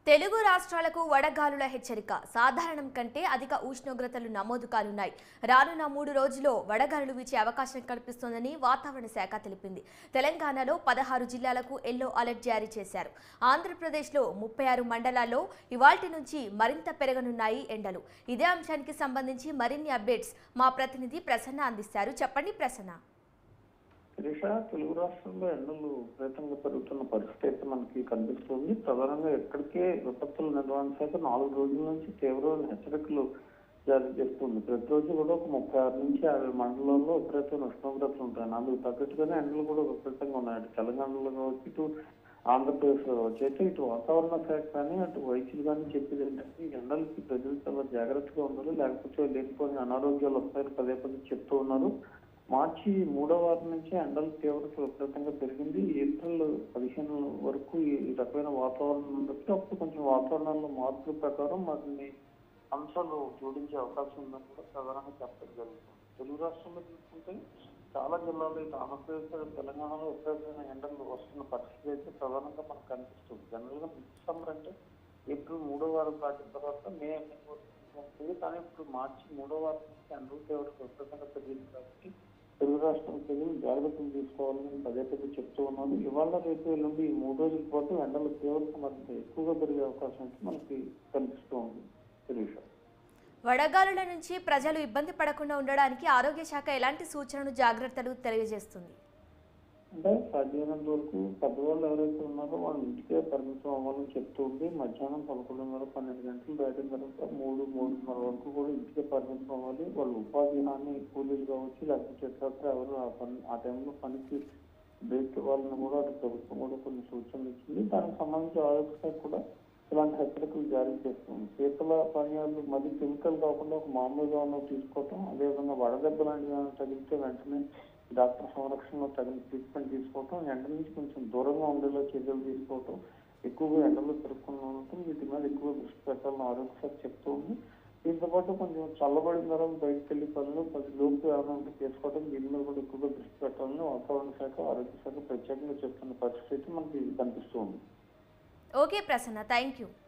తెలుగు రాష్ట్రాలకు వడగాలుల హెచ్చరిక సాధారణం కంటే అధిక ఉష్ణోగ్రతలు నమోదు కానున్నాయి రానున్న మూడు రోజుల్లో వడగాలులు వీచే అవకాశం కనిపిస్తోందని వాతావరణ శాఖ తెలిపింది తెలంగాణలో పదహారు జిల్లాలకు ఎల్లో అలర్ట్ జారీ చేశారు ఆంధ్రప్రదేశ్లో ముప్పై ఆరు మండలాల్లో ఇవాల్టి నుంచి మరింత పెరగనున్నాయి ఎండలు ఇదే అంశానికి సంబంధించి మరిన్ని అప్డేట్స్ మా ప్రతినిధి ప్రసన్న అందిస్తారు చెప్పండి ప్రసన్న శిరీష తెలుగు రాష్ట్రంలో ఎండలు విపరీతంగా పెరుగుతున్న పరిస్థితి అయితే మనకి కనిపిస్తుంది ప్రధానంగా ఎక్కడికే విపత్తుల నిర్వహణ శాఖ నాలుగు రోజుల నుంచి తీవ్రమైన హెచ్చరికలు జారీ చేస్తుంది ప్రతిరోజు కూడా ఒక ముప్పై ఆరు నుంచి యాభై మండలాల్లో విపరీతమైన ఉష్ణోగ్రతలు ఉంటాయి అందుకు తగ్గట్టుగానే ఎండలు కూడా విపరీతంగా ఉన్నాయి అటు తెలంగాణలో కావచ్చు ఇటు ఆంధ్రప్రదేశ్లో కావచ్చు అయితే ఇటు వాతావరణ శాఖ కానీ అటు వైద్యులు కానీ చెప్పేది ఏంటంటే ఈ ఎండలకి ప్రజలు చాలా జాగ్రత్తగా ఉండాలి లేకపోతే లేనిపోయిన అనారోగ్యాలు వస్తాయని పదే పదే చెప్తూ ఉన్నారు మార్చి మూడో వారం నుంచి ఎండల తీవ్రత విపరీతంగా పెరిగింది ఏప్రిల్ పదిహేను వరకు ఈ రకమైన వాతావరణం ఉండొచ్చు అప్పుడు కొంచెం వాతావరణంలో మార్పుల ప్రకారం మరిన్ని అంశాలు జోడించే అవకాశం ఉందని కూడా ప్రధానంగా చెప్పడం జరుగుతుంది తెలుగు రాష్ట్రంలో చూసుకుంటే చాలా జిల్లాల్లో ఇటు ఆంధ్రప్రదేశ్ తెలంగాణలో విపరీతమైన ఎండలు వస్తున్న పరిస్థితి అయితే ప్రధానంగా మనకు కనిపిస్తుంది జనరల్ గా మిడ్ సమ్మర్ అంటే ఏప్రిల్ మూడో వారం దాటిన తర్వాత మే ఎండింగ్ వరకు ఉంటుంది కానీ ఇప్పుడు మార్చి మూడో వారం నుంచి ఎండల తీవ్రత విపరీతంగా పెరిగింది కాబట్టి తెలుగు రాష్ట్రం ప్రజలు జాగ్రత్తలు తీసుకోవాలని పదే పదే చెప్తూ ఉన్నారు ఇవాళ రేపు ఎల్లుండి ఈ మూడు రోజుల పాటు ఎండల తీవ్రత మరింత ఎక్కువగా పెరిగే అవకాశం అయితే మనకి కనిపిస్తూ ఉంది శిరీష వడగాలుల నుంచి ప్రజలు ఇబ్బంది పడకుండా ఉండడానికి ఆరోగ్య శాఖ ఎలాంటి సూచనలు జాగ్రత్తలు తెలియజేస్తుంది అంటే సాధ్యమైనంత వరకు పెద్దవాళ్ళు ఎవరైతే ఉన్నారో వాళ్ళు ఇంటికే పరిమితం అవ్వాలని చెప్తూ ఉంది మధ్యాహ్నం పదకొండున్నర పన్నెండు గంటలు దాటిన తర్వాత మూడు మూడున్నర వరకు కూడా ఇంటికే పరిమితం అవ్వాలి వాళ్ళు ఉపాధి హామీ కూలీలు కావచ్చు లేకపోతే ఇతరత్ర ఎవరు ఆ పని ఆ టైంలో పనికి బ్రేక్ ఇవ్వాలని కూడా అటు ప్రభుత్వం కూడా కొన్ని సూచనలు ఇచ్చింది దానికి సంబంధించి ఆరోగ్య శాఖ కూడా ఇలాంటి హెచ్చరికలు జారీ చేస్తుంది శీతల పానీయాలు మరీ కెమికల్ కాకుండా ఒక మామూలుగా ఉన్నవి తీసుకోవటం అదేవిధంగా వడదెబ్బ లాంటివి ఏమైనా తగిలితే వెంటనే డాక్టర్ సంరక్షణలో తగిన ట్రీట్మెంట్ తీసుకోవటం ఎండ నుంచి కొంచెం దూరంగా ఉండేలా చర్యలు తీసుకోవటం ఎక్కువగా ఎండలో తిరుక్కుండా ఉండటం వీటి మీద ఎక్కువ దృష్టి పెట్టాలని ఆరోగ్య శాఖ చెప్తూ ఉంది దీంతో పాటు కొంచెం చల్లబడిన తర్వాత బయటకు వెళ్ళి పనులు పది లోపు ఏమైనా ఉంటే చేసుకోవడం దీని మీద కూడా ఎక్కువగా దృష్టి పెట్టాలని వాతావరణ శాఖ ఆరోగ్య శాఖ ప్రత్యేకంగా చెప్తున్న పరిస్థితి అయితే మనకి కనిపిస్తూ ఉంది ఓకే ప్రసన్న థ్యాంక్ యూ